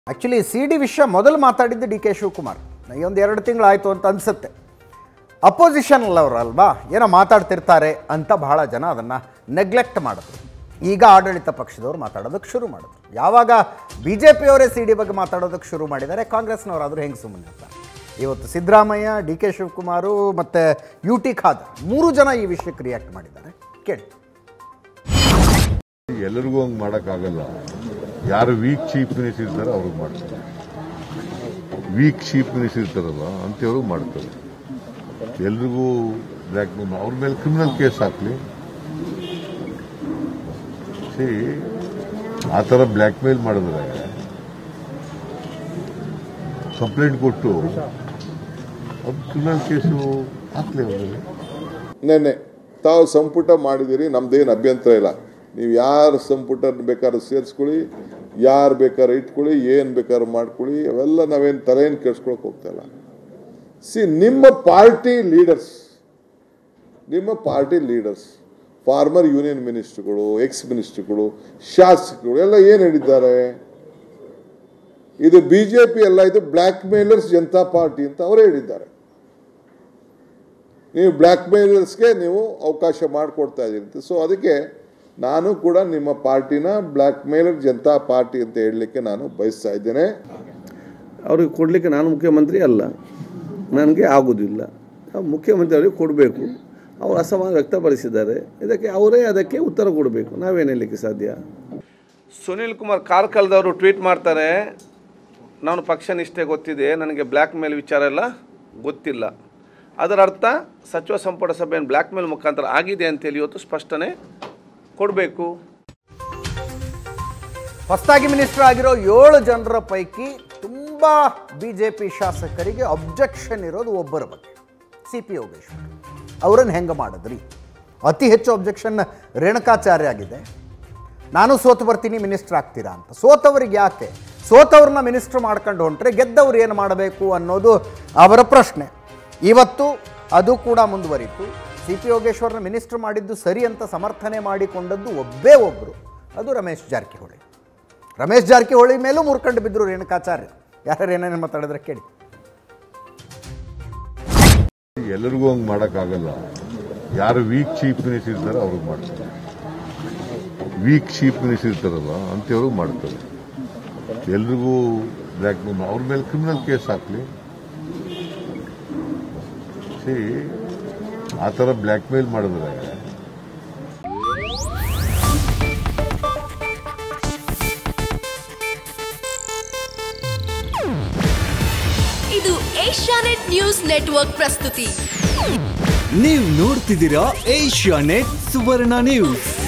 actually C D ವಿಷಯ ಮೊದಲು ಮಾತಾಡಿದ್ದು ಡಿ ಕೆ ಶಿವಕುಮಾರ್ ಈ ಒಂದು ಎರಡು ತಿಂಗಳಾಯಿತು ಅಂತ ಅನಿಸುತ್ತೆ ಅಪೋಸಿಷನ್ ಅಲ್ವಾ ಏನೋ ಮಾತಾಡ್ತಿರ್ತಾರೆ ಅಂತ ಬಹಳ ಜನ ಅದನ್ನು ನೆಗ್ಲೆಕ್ಟ್ ಮಾಡಿದ್ರು ಈಗ ಆಡಳಿತ ಪಕ್ಷದವ್ರು ಮಾತಾಡೋದಕ್ಕೆ ಶುರು ಮಾಡಿದ್ರು ಯಾವಾಗ ಬಿ ಜೆ ಪಿಯವರೇ ಸಿ ಡಿ ಬಗ್ಗೆ ಮಾತಾಡೋದಕ್ಕೆ ಶುರು ಮಾಡಿದ್ದಾರೆ ಕಾಂಗ್ರೆಸ್ನವರಾದರೂ ಹೆಂಗೆ ಸುಮ್ಮನೆ ಇರ್ತಾರೆ ಇವತ್ತು ಸಿದ್ದರಾಮಯ್ಯ ಡಿ ಕೆ ಶಿವಕುಮಾರು ಮತ್ತು ಯು ಟಿ ಖಾದರ್ ಮೂರು ಜನ ಈ ವಿಷಯಕ್ಕೆ ರಿಯಾಕ್ಟ್ ಮಾಡಿದ್ದಾರೆ ಕೇಳಿ ಎಲ್ಲರಿಗೂ ಹಂಗೆ ಮಾಡೋಕ್ಕಾಗಲ್ಲ ಯಾರು ವೀಕ್ ಚೀಫ್ ಮಿನಿಸ್ಟರ್ ಇರ್ತಾರೆ ಅವ್ರಿಗೆ ಮಾಡ್ತಾರೆ ವೀಕ್ ಚೀಫ್ ಮಿನಿಸ್ಟರ್ ಇರ್ತಾರಲ್ಲ ಅಂಥವ್ರಿಗೆ ಮಾಡ್ತಾರೆ ಎಲ್ರಿಗೂ ಬ್ಲ್ಯಾಕ್ ಮೇಲ್ ಅವ್ರ ಮೇಲೆ ಕ್ರಿಮಿನಲ್ ಕೇಸ್ ಹಾಕ್ಲಿ ಸಿ ಆ ಥರ ಬ್ಲ್ಯಾಕ್ ಮೇಲ್ ಮಾಡಿದ್ರೆ ಕಂಪ್ಲೇಂಟ್ ಕೊಟ್ಟು ಅದು ಕ್ರಿಮಿನಲ್ ಕೇಸು ಹಾಕ್ಲಿ ಅವ್ರಿಗೆ ನೆನ್ನೆ ತಾವು ಸಂಪುಟ ಮಾಡಿದಿರಿ ನಮ್ದೇನು ಅಭ್ಯಂತರ ಇಲ್ಲ ನೀವು ಯಾರು ಸಂಪುಟ ಬೇಕಾದ್ರೆ ಸೇರಿಸ್ಕೊಳ್ಳಿ ಯಾರು ಬೇಕಾದ್ರೆ ಇಟ್ಕೊಳ್ಳಿ ಏನು ಬೇಕಾದ್ರೆ ಮಾಡ್ಕೊಳ್ಳಿ ಅವೆಲ್ಲ ನಾವೇನು ತಲೆಯನ್ನು ಕೆಡ್ಸ್ಕೊಳಕ್ ಹೋಗ್ತಾ ಇಲ್ಲ ಸಿ ನಿಮ್ಮ ಪಾರ್ಟಿ ಲೀಡರ್ಸ್ ನಿಮ್ಮ ಪಾರ್ಟಿ ಲೀಡರ್ಸ್ ಫಾರ್ಮರ್ ಯೂನಿಯನ್ ಮಿನಿಸ್ಟ್ರುಗಳು ಎಕ್ಸ್ ಮಿನಿಸ್ಟ್ರುಗಳು ಶಾಸಕರು ಎಲ್ಲ ಏನು ಹೇಳಿದ್ದಾರೆ ಇದು ಬಿಜೆಪಿ ಅಲ್ಲ ಇದು ಬ್ಲ್ಯಾಕ್ ಮೇಲರ್ಸ್ ಜನತಾ ಪಾರ್ಟಿ ಅಂತ ಅವರೇ ಹೇಳಿದ್ದಾರೆ ನೀವು ಬ್ಲ್ಯಾಕ್ ಮೇಲರ್ಸ್ಗೆ ನೀವು ಅವಕಾಶ ಮಾಡಿಕೊಡ್ತಾ ಇದ್ದೀರಿ ಸೊ ಅದಕ್ಕೆ ನಾನು ಕೂಡ ನಿಮ್ಮ ಪಾರ್ಟಿನ ಬ್ಲ್ಯಾಕ್ ಮೇಲರ್ ಜನತಾ ಪಾರ್ಟಿ ಅಂತ ಹೇಳಲಿಕ್ಕೆ ನಾನು ಬಯಸ್ತಾ ಇದ್ದೇನೆ ಅವ್ರಿಗೆ ಕೊಡಲಿಕ್ಕೆ ನಾನು ಮುಖ್ಯಮಂತ್ರಿ ಅಲ್ಲ ನನಗೆ ಆಗೋದಿಲ್ಲ ನಾವು ಮುಖ್ಯಮಂತ್ರಿ ಅವರಿಗೆ ಕೊಡಬೇಕು ಅವರು ಅಸಮಾಧಾನ ವ್ಯಕ್ತಪಡಿಸಿದ್ದಾರೆ ಇದಕ್ಕೆ ಅವರೇ ಅದಕ್ಕೆ ಉತ್ತರ ಕೊಡಬೇಕು ನಾವೇನು ಹೇಳಲಿಕ್ಕೆ ಸಾಧ್ಯ ಸುನೀಲ್ ಕುಮಾರ್ ಕಾರ್ಕಲ್ದವರು ಟ್ವೀಟ್ ಮಾಡ್ತಾರೆ ನಾನು ಪಕ್ಷ ನಿಷ್ಠೆ ಗೊತ್ತಿದೆ ನನಗೆ ಬ್ಲ್ಯಾಕ್ ಮೇಲ್ ವಿಚಾರ ಎಲ್ಲ ಗೊತ್ತಿಲ್ಲ ಅದರ ಅರ್ಥ ಸಚಿವ ಸಂಪುಟ ಸಭೆಯನ್ನು ಬ್ಲ್ಯಾಕ್ ಮೇಲ್ ಮುಖಾಂತರ ಆಗಿದೆ ಅಂತೇಳಿ ಇವತ್ತು ಸ್ಪಷ್ಟನೆ ಕೊಡಬೇಕು ಹೊಸದಾಗಿ ಮಿನಿಸ್ಟರ್ ಆಗಿರೋ ಏಳು ಜನರ ಪೈಕಿ ತುಂಬ ಬಿ ಜೆ ಪಿ ಶಾಸಕರಿಗೆ ಅಬ್ಜೆಕ್ಷನ್ ಇರೋದು ಒಬ್ಬರ ಬಗ್ಗೆ ಸಿ ಪಿ ಯೋಗೇಶ್ವರ್ ಅವರನ್ನು ಹೆಂಗೆ ಮಾಡಿದ್ರಿ ಅತಿ ಹೆಚ್ಚು ಅಬ್ಜೆಕ್ಷನ್ ರೇಣುಕಾಚಾರ್ಯ ಆಗಿದೆ ನಾನು ಸೋತು ಬರ್ತೀನಿ ಮಿನಿಸ್ಟರ್ ಆಗ್ತೀರಾ ಅಂತ ಸೋತವ್ರಿಗೆ ಯಾಕೆ ಸೋತವ್ರನ್ನ ಮಿನಿಸ್ಟರ್ ಮಾಡ್ಕೊಂಡು ಹೊಂಟ್ರೆ ಗೆದ್ದವ್ರು ಏನು ಮಾಡಬೇಕು ಅನ್ನೋದು ಅವರ ಪ್ರಶ್ನೆ ಇವತ್ತು ಅದು ಕೂಡ ಮುಂದುವರಿತು ಸಿ ಪಿ ಯೋಗೇಶ್ವರನ ಮಿನಿಸ್ಟರ್ ಮಾಡಿದ್ದು ಸರಿ ಅಂತ ಸಮರ್ಥನೆ ಮಾಡಿಕೊಂಡದ್ದು ಒಬ್ಬೇ ಒಬ್ಬರು ಅದು ರಮೇಶ್ ಜಾರಕಿಹೊಳಿ ರಮೇಶ್ ಜಾರಕಿಹೊಳಿ ಮೇಲೂ ಮುರ್ಕಂಡು ಬಿದ್ದರು ರೇಣುಕಾಚಾರ್ಯ ಯಾರು ಏನೇನು ಮಾತಾಡಿದ್ರೆ ಕೇಳಿ ಎಲ್ಲರಿಗೂ ಹಂಗೆ ಮಾಡೋಕ್ಕಾಗಲ್ಲ ಯಾರು ವೀಕ್ ಚೀಫ್ ಮಿನಿಸ್ಟರ್ ಇರ್ತಾರೆ ಅವ್ರಿಗೆ ಮಾಡ್ತಾರೆ ವೀಕ್ ಚೀಫ್ ಮಿನಿಸ್ಟರ್ ಇರ್ತಾರಲ್ಲ ಅಂಥವ್ರಿಗೆ ಮಾಡ್ತಾರೆ ಎಲ್ರಿಗೂ ಬ್ಲ್ಯಾಕ್ ಮೇಲ್ ಅವ್ರ ಮೇಲೆ ಕ್ರಿಮಿನಲ್ ಕೇಸ್ ಹಾಕ್ಲಿ ಸಿ ಆ ಥರ ಬ್ಲ್ಯಾಕ್ ಮೇಲ್ ಮಾಡಿದ್ರೆ ಇದು ಏಷ್ಯಾನೆಟ್ ನ್ಯೂಸ್ ನೆಟ್ವರ್ಕ್ ಪ್ರಸ್ತುತಿ ನೀವು ನೋಡ್ತಿದ್ದೀರಾ ಏಷ್ಯಾ ನೆಟ್ ಸುವರ್ಣ ನ್ಯೂಸ್